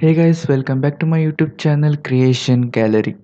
Hey guys, welcome back to my YouTube channel Creation Gallery.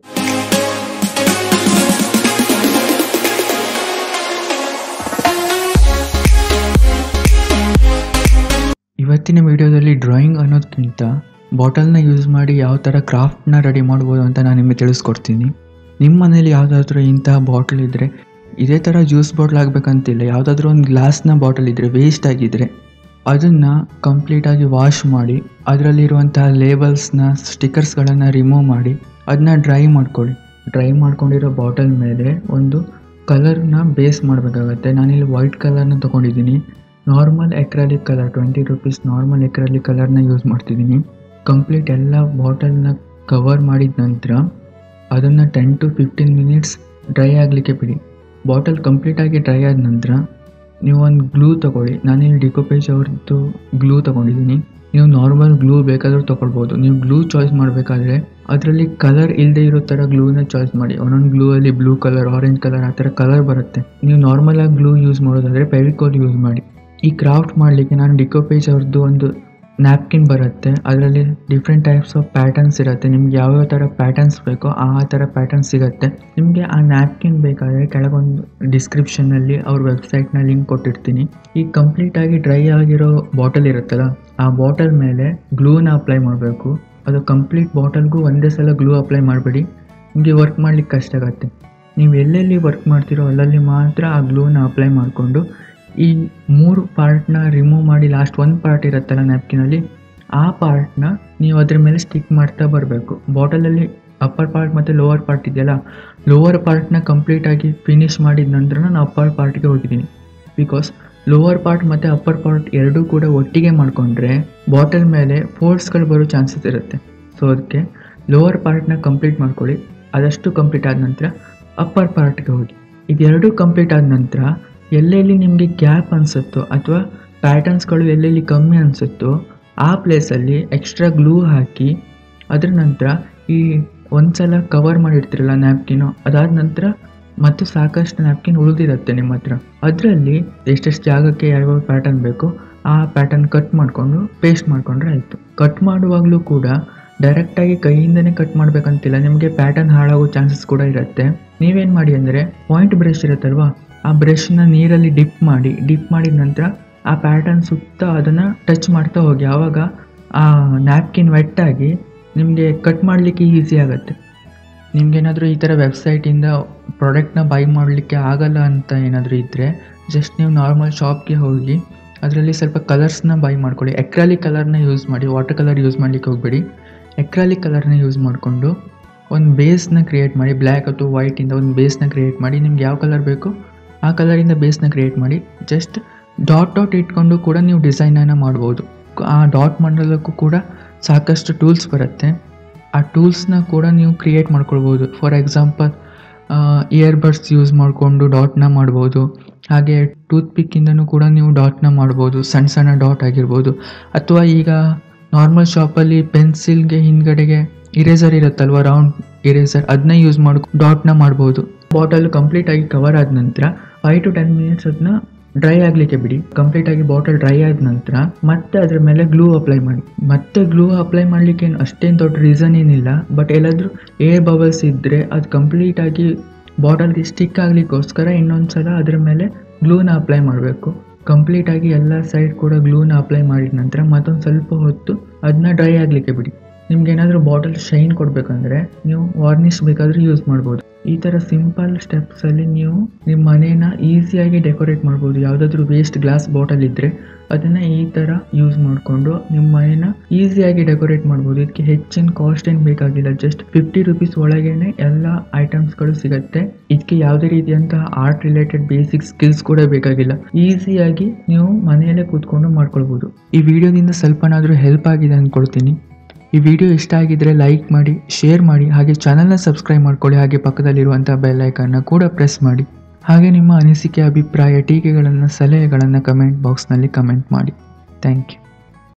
ಇವತ್ತಿನ ವಿಡಿಯೋದಲ್ಲಿ drawing ಅನ್ನೋದಕ್ಕಿಂತ ಬಾಟಲ್ನ use ಮಾಡಿ ಯಾವ ಥರ ಕ್ರಾಫ್ಟ್ನ ರೆಡಿ ಮಾಡ್ಬೋದು ಅಂತ ನಾನು ನಿಮಗೆ ತಿಳಿಸ್ಕೊಡ್ತೀನಿ ನಿಮ್ಮ ಮನೇಲಿ ಯಾವುದಾದ್ರೂ ಇಂತಹ ಬಾಟಲ್ ಇದ್ದರೆ ಇದೇ ಥರ ಜ್ಯೂಸ್ ಬಾಟ್ಲ್ ಆಗಬೇಕಂತಿಲ್ಲ ಯಾವುದಾದ್ರೂ ಒಂದು ಗ್ಲಾಸ್ನ ಬಾಟಲ್ ಇದ್ದರೆ ವೇಸ್ಟ್ ಆಗಿದ್ದರೆ ಅದನ್ನು ಕಂಪ್ಲೀಟಾಗಿ ವಾಶ್ ಮಾಡಿ ಅದರಲ್ಲಿರುವಂತಹ ಲೇಬಲ್ಸ್ನ ಸ್ಟಿಕ್ಕರ್ಸ್ಗಳನ್ನು ರಿಮೂವ್ ಮಾಡಿ ಅದನ್ನ ಡ್ರೈ ಮಾಡ್ಕೊಳ್ಳಿ ಡ್ರೈ ಮಾಡ್ಕೊಂಡಿರೋ ಬಾಟಲ್ ಮೇಲೆ ಒಂದು ಕಲರ್ನ ಬೇಸ್ ಮಾಡಬೇಕಾಗತ್ತೆ ನಾನಿಲ್ಲಿ ವೈಟ್ ಕಲರ್ನ ತೊಗೊಂಡಿದ್ದೀನಿ normal acrylic colour twenty rupees normal acrylic ಕಲರ್ನ ಯೂಸ್ ಮಾಡ್ತಿದ್ದೀನಿ ಕಂಪ್ಲೀಟ್ ಎಲ್ಲ ಬಾಟಲ್ನ ಕವರ್ ಮಾಡಿದ ನಂತರ ಅದನ್ನು ten to fifteen minutes dry ಆಗಲಿಕ್ಕೆ ಬಿಡಿ ಬಾಟಲ್ ಕಂಪ್ಲೀಟಾಗಿ ಡ್ರೈ ಆದ ನಂತರ ನೀವು ಒಂದು ಗ್ಲೂ ತೊಗೊಳ್ಳಿ ನಾನಿಲ್ಲಿ ಡಿಕೋಪೇಜ್ ಅವ್ರದ್ದು ಗ್ಲೂ ತೊಗೊಂಡಿದ್ದೀನಿ ನೀವು ನಾರ್ಮಲ್ ಗ್ಲೂ ಬೇಕಾದರೂ ತೊಗೊಳ್ಬೋದು ನೀವು ಗ್ಲೂ ಚಾಯ್ಸ್ ಮಾಡಬೇಕಾದ್ರೆ ಅದರಲ್ಲಿ ಕಲರ್ ಇಲ್ಲದೆ ಇರೋ ಥರ ಗ್ಲೂನ ಚಾಯ್ಸ್ ಮಾಡಿ ಒಂದೊಂದು ಗ್ಲೂ ಅಲ್ಲಿ ಬ್ಲೂ ಕಲರ್ ಆರೆಂಜ್ ಕಲರ್ ಆ ಥರ ಕಲರ್ ಬರುತ್ತೆ ನೀವು ನಾರ್ಮಲ್ ಆಗಿ ಗ್ಲೂ ಯೂಸ್ ಮಾಡೋದಾದರೆ ಫೆವಿಕೋಲ್ ಯೂಸ್ ಮಾಡಿ ಈ ಕ್ರಾಫ್ಟ್ ಮಾಡಲಿಕ್ಕೆ ನಾನು ಡಿಕೋಪೇಜ್ ಅವ್ರದ್ದು ಒಂದು ನ್ಯಾಪ್ಕಿನ್ ಬರುತ್ತೆ ಅದರಲ್ಲಿ ಡಿಫ್ರೆಂಟ್ ಟೈಪ್ಸ್ ಆಫ್ ಪ್ಯಾಟರ್ನ್ಸ್ ಇರುತ್ತೆ ನಿಮ್ಗೆ ಯಾವ್ಯಾವ ಥರ ಪ್ಯಾಟರ್ನ್ಸ್ ಬೇಕೋ ಆ ಥರ ಪ್ಯಾಟರ್ನ್ಸ್ ಸಿಗುತ್ತೆ ನಿಮಗೆ ಆ ನ್ಯಾಪ್ಕಿನ್ ಬೇಕಾದರೆ ಕೆಳಗೊಂದು ಡಿಸ್ಕ್ರಿಪ್ಷನಲ್ಲಿ ಅವ್ರ ವೆಬ್ಸೈಟ್ನ ಲಿಂಕ್ ಕೊಟ್ಟಿರ್ತೀನಿ ಈ ಕಂಪ್ಲೀಟಾಗಿ ಡ್ರೈ ಆಗಿರೋ ಬಾಟಲ್ ಇರುತ್ತಲ್ಲ ಆ ಬಾಟಲ್ ಮೇಲೆ ಗ್ಲೂನ ಅಪ್ಲೈ ಮಾಡಬೇಕು ಅದು ಕಂಪ್ಲೀಟ್ ಬಾಟಲ್ಗೂ ಒಂದೇ ಸಲ ಗ್ಲೂ ಅಪ್ಲೈ ಮಾಡಬೇಡಿ ನಿಮಗೆ ವರ್ಕ್ ಮಾಡ್ಲಿಕ್ಕೆ ಕಷ್ಟ ಆಗುತ್ತೆ ನೀವು ಎಲ್ಲೆಲ್ಲಿ ವರ್ಕ್ ಮಾಡ್ತೀರೋ ಅಲ್ಲಲ್ಲಿ ಮಾತ್ರ ಆ ಗ್ಲೂನ ಅಪ್ಲೈ ಮಾಡಿಕೊಂಡು ಈ ಮೂರು ಪಾರ್ಟ್ನ ರಿಮೂವ್ ಮಾಡಿ ಲಾಸ್ಟ್ ಒಂದು ಪಾರ್ಟ್ ಇರುತ್ತಲ್ಲ ನ್ಯಾಪ್ಕಿನಲ್ಲಿ ಆ ಪಾರ್ಟ್ನ ನೀವು ಅದ್ರ ಮೇಲೆ ಸ್ಟಿಕ್ ಮಾಡ್ತಾ ಬರಬೇಕು ಬಾಟಲಲ್ಲಿ ಅಪ್ಪರ್ ಪಾರ್ಟ್ ಮತ್ತು ಲೋವರ್ ಪಾರ್ಟ್ ಇದೆಯಲ್ಲ ಲೋವರ್ ಪಾರ್ಟ್ನ ಕಂಪ್ಲೀಟಾಗಿ ಫಿನಿಶ್ ಮಾಡಿದ ನಂತರ ನಾನು ಅಪ್ಪರ್ ಪಾರ್ಟ್ಗೆ ಹೋಗಿದ್ದೀನಿ ಬಿಕಾಸ್ ಲೋವರ್ ಪಾರ್ಟ್ ಮತ್ತು ಅಪ್ಪರ್ ಪಾರ್ಟ್ ಎರಡೂ ಕೂಡ ಒಟ್ಟಿಗೆ ಮಾಡಿಕೊಂಡ್ರೆ ಬಾಟಲ್ ಮೇಲೆ ಫೋಲ್ಡ್ಸ್ಗಳು ಬರೋ ಚಾನ್ಸಸ್ ಇರುತ್ತೆ ಸೊ ಅದಕ್ಕೆ ಲೋವರ್ ಪಾರ್ಟ್ನ ಕಂಪ್ಲೀಟ್ ಮಾಡ್ಕೊಳ್ಳಿ ಅದಷ್ಟು ಕಂಪ್ಲೀಟ್ ಆದ ನಂತರ ಅಪ್ಪರ್ ಪಾರ್ಟ್ಗೆ ಹೋಗಿ ಇದೆರಡೂ ಕಂಪ್ಲೀಟ್ ಆದ ನಂತರ ಎಲ್ಲೆಲ್ಲಿ ನಿಮಗೆ ಗ್ಯಾಪ್ ಅನಿಸುತ್ತೋ ಅಥವಾ ಪ್ಯಾಟರ್ನ್ಸ್ಗಳು ಎಲ್ಲೆಲ್ಲಿ ಕಮ್ಮಿ ಅನಿಸುತ್ತೋ ಆ ಪ್ಲೇಸಲ್ಲಿ ಎಕ್ಸ್ಟ್ರಾ ಗ್ಲೂ ಹಾಕಿ ಅದರ ನಂತರ ಈ ಒಂದ್ಸಲ ಕವರ್ ಮಾಡಿರ್ತೀರಲ್ಲ ನ್ಯಾಪ್ಕಿನು ಅದಾದ ನಂತರ ಮತ್ತು ಸಾಕಷ್ಟು ನ್ಯಾಪ್ಕಿನ್ ಉಳಿದಿರುತ್ತೆ ನಿಮ್ಮ ಹತ್ರ ಅದರಲ್ಲಿ ಎಷ್ಟೆಷ್ಟು ಜಾಗಕ್ಕೆ ಯಾವ್ಯಾವ ಪ್ಯಾಟರ್ನ್ ಬೇಕು ಆ ಪ್ಯಾಟರ್ನ್ ಕಟ್ ಮಾಡಿಕೊಂಡು ಪೇಸ್ಟ್ ಮಾಡಿಕೊಂಡ್ರೆ ಆಯಿತು ಕಟ್ ಮಾಡುವಾಗಲೂ ಕೂಡ ಡೈರೆಕ್ಟಾಗಿ ಕೈಯಿಂದನೇ ಕಟ್ ಮಾಡಬೇಕಂತಿಲ್ಲ ನಿಮಗೆ ಪ್ಯಾಟರ್ನ್ ಹಾಳಾಗೋ ಚಾನ್ಸಸ್ ಕೂಡ ಇರುತ್ತೆ ನೀವೇನು ಮಾಡಿ ಅಂದರೆ ಪಾಯಿಂಟ್ ಬ್ರಷ್ ಇರುತ್ತಲ್ವಾ ಆ ಬ್ರಷ್ನ ನೀರಲ್ಲಿ ಡಿಪ್ ಮಾಡಿ ಡಿಪ್ ಮಾಡಿದ ನಂತರ ಆ ಪ್ಯಾಟರ್ನ್ ಸುತ್ತ ಅದನ್ನು ಟಚ್ ಮಾಡ್ತಾ ಹೋಗಿ ಆವಾಗ ಆ ನ್ಯಾಪ್ಕಿನ್ ವೆಟ್ಟಾಗಿ ನಿಮಗೆ ಕಟ್ ಮಾಡಲಿಕ್ಕೆ ಈಸಿ ಆಗುತ್ತೆ ನಿಮ್ಗೇನಾದರೂ ಈ ಥರ ವೆಬ್ಸೈಟಿಂದ ಪ್ರಾಡಕ್ಟ್ನ ಬೈ ಮಾಡಲಿಕ್ಕೆ ಆಗಲ್ಲ ಅಂತ ಏನಾದರೂ ಇದ್ದರೆ ಜಸ್ಟ್ ನೀವು ನಾರ್ಮಲ್ ಶಾಪ್ಗೆ ಹೋಗಿ ಅದರಲ್ಲಿ ಸ್ವಲ್ಪ ಕಲರ್ಸ್ನ ಬೈ ಮಾಡ್ಕೊಳ್ಳಿ ಎಕ್ರಾಲಿಕ್ ಕಲರ್ನ ಯೂಸ್ ಮಾಡಿ ವಾಟರ್ ಕಲರ್ ಯೂಸ್ ಮಾಡಲಿಕ್ಕೆ ಹೋಗಬೇಡಿ ಎಕ್ರಾಲಿಕ್ ಕಲರ್ನ ಯೂಸ್ ಮಾಡಿಕೊಂಡು ಒಂದು ಬೇಸ್ನ ಕ್ರಿಯೇಟ್ ಮಾಡಿ ಬ್ಲ್ಯಾಕ್ ಅಥವಾ ವೈಟಿಂದ ಒಂದು ಬೇಸ್ನ ಕ್ರಿಯೇಟ್ ಮಾಡಿ ನಿಮ್ಗೆ ಯಾವ ಕಲರ್ ಬೇಕು ಆ ಕಲರಿಂದ ಬೇಸ್ನ ಕ್ರಿಯೇಟ್ ಮಾಡಿ ಜಸ್ಟ್ ಡಾಟ್ ಡಾಟ್ ಇಟ್ಕೊಂಡು ಕೂಡ ನೀವು ಡಿಸೈನನ್ನು ಮಾಡ್ಬೋದು ಆ ಡಾಟ್ ಮಾಡೋದಕ್ಕೂ ಕೂಡ ಸಾಕಷ್ಟು ಟೂಲ್ಸ್ ಬರುತ್ತೆ ಆ ಟೂಲ್ಸ್ನ ಕೂಡ ನೀವು ಕ್ರಿಯೇಟ್ ಮಾಡ್ಕೊಳ್ಬೋದು ಫಾರ್ ಎಕ್ಸಾಂಪಲ್ ಇಯರ್ಬಡ್ಸ್ ಯೂಸ್ ಮಾಡಿಕೊಂಡು ಡಾಟ್ನ ಮಾಡ್ಬೋದು ಹಾಗೆ ಟೂತ್ ಪಿಕ್ಕಿಂದನೂ ಕೂಡ ನೀವು ಡಾಟ್ನ ಮಾಡ್ಬೋದು ಸಣ್ಣ ಸಣ್ಣ ಡಾಟ್ ಆಗಿರ್ಬೋದು ಅಥವಾ ಈಗ ನಾರ್ಮಲ್ ಶಾಪಲ್ಲಿ ಪೆನ್ಸಿಲ್ಗೆ ಹಿಂದ್ಗಡೆಗೆ ಇರೇಸರ್ ಇರುತ್ತಲ್ವ ರೌಂಡ್ ಇರೇಸರ್ ಅದನ್ನ ಯೂಸ್ ಮಾಡಿ ಡಾಟ್ನ ಮಾಡ್ಬೋದು ಬಾಟಲ್ ಕಂಪ್ಲೀಟ್ ಆಗಿ ಕವರ್ ಆದ ನಂತರ ಫೈವ್ ಟು ಟೆನ್ ಮಿನಿಟ್ಸ್ ಅದನ್ನ ಡ್ರೈ ಆಗಲಿಕ್ಕೆ ಬಿಡಿ ಕಂಪ್ಲೀಟ್ ಆಗಿ ಬಾಟಲ್ ಡ್ರೈ ಆದ ನಂತರ ಮತ್ತೆ ಅದ್ರ ಮೇಲೆ ಗ್ಲೂ ಅಪ್ಲೈ ಮಾಡಿ ಮತ್ತೆ ಗ್ಲೂ ಅಪ್ಲೈ ಮಾಡಲಿಕ್ಕೆ ಏನು ಅಷ್ಟೇನು ದೊಡ್ಡ ರೀಸನ್ ಏನಿಲ್ಲ ಬಟ್ ಎಲ್ಲಾದರೂ ಏರ್ ಬಬಲ್ಸ್ ಇದ್ದರೆ ಅದು ಕಂಪ್ಲೀಟ್ ಆಗಿ ಬಾಟಲ್ಗೆ ಸ್ಟಿಕ್ ಆಗಲಿಕ್ಕೋಸ್ಕರ ಇನ್ನೊಂದು ಸಲ ಅದ್ರ ಮೇಲೆ ಗ್ಲೂನ ಅಪ್ಲೈ ಮಾಡಬೇಕು ಕಂಪ್ಲೀಟ್ ಆಗಿ ಎಲ್ಲ ಸೈಡ್ ಕೂಡ ಗ್ಲೂನ ಅಪ್ಲೈ ಮಾಡಿದ ನಂತರ ಮತ್ತೊಂದು ಸ್ವಲ್ಪ ಹೊತ್ತು ಅದನ್ನ ಡ್ರೈ ಆಗಲಿಕ್ಕೆ ಬಿಡಿ ನಿಮ್ಗೆ ಏನಾದರೂ ಬಾಟಲ್ ಶೈನ್ ಕೊಡಬೇಕಂದ್ರೆ ನೀವು ವಾರ್ನಿಷ್ ಬೇಕಾದರೂ ಯೂಸ್ ಮಾಡ್ಬೋದು ಈ ಥರ ಸಿಂಪಲ್ ಸ್ಟೆಪ್ಸಲ್ಲಿ ನೀವು ನಿಮ್ಮ ಮನೇನ ಈಸಿಯಾಗಿ ಡೆಕೋರೇಟ್ ಮಾಡ್ಬೋದು ಯಾವುದಾದ್ರೂ ವೇಸ್ಟ್ ಗ್ಲಾಸ್ ಬಾಟಲ್ ಇದ್ದರೆ ಅದನ್ನು ಈ ಥರ ಯೂಸ್ ಮಾಡಿಕೊಂಡು ನಿಮ್ಮ ಮನೇನ ಈಸಿಯಾಗಿ ಡೆಕೋರೇಟ್ ಮಾಡ್ಬೋದು ಇದಕ್ಕೆ ಹೆಚ್ಚಿನ ಕಾಸ್ಟ್ ಏನು ಬೇಕಾಗಿಲ್ಲ ಜಸ್ಟ್ ಫಿಫ್ಟಿ ರುಪೀಸ್ ಒಳಗೇನೆ ಎಲ್ಲ ಐಟಮ್ಸ್ಗಳು ಸಿಗುತ್ತೆ ಇದಕ್ಕೆ ಯಾವುದೇ ರೀತಿಯಂತಹ ಆರ್ಟ್ ರಿಲೇಟೆಡ್ ಬೇಸಿಕ್ ಸ್ಕಿಲ್ಸ್ ಕೂಡ ಬೇಕಾಗಿಲ್ಲ ಈಸಿಯಾಗಿ ನೀವು ಮನೆಯಲ್ಲೇ ಕೂತ್ಕೊಂಡು ಮಾಡ್ಕೊಳ್ಬೋದು ಈ ವಿಡಿಯೋದಿಂದ ಸ್ವಲ್ಪನಾದರೂ ಹೆಲ್ಪ್ ಆಗಿದೆ ಅಂದ್ಕೊಳ್ತೀನಿ ಈ ವಿಡಿಯೋ ಇಷ್ಟ ಆಗಿದ್ರೆ ಲೈಕ್ ಮಾಡಿ ಶೇರ್ ಮಾಡಿ ಹಾಗೆ ಚಾನಲ್ನ ಸಬ್ಸ್ಕ್ರೈಬ್ ಮಾಡ್ಕೊಳ್ಳಿ ಹಾಗೆ ಪಕ್ಕದಲ್ಲಿರುವಂಥ ಬೆಲ್ ಐಕನ್ನ ಕೂಡ ಪ್ರೆಸ್ ಮಾಡಿ ಹಾಗೆ ನಿಮ್ಮ ಅನಿಸಿಕೆ ಅಭಿಪ್ರಾಯ ಟೀಕೆಗಳನ್ನು ಸಲಹೆಗಳನ್ನು ಕಮೆಂಟ್ ಬಾಕ್ಸ್ನಲ್ಲಿ ಕಮೆಂಟ್ ಮಾಡಿ ಥ್ಯಾಂಕ್ ಯು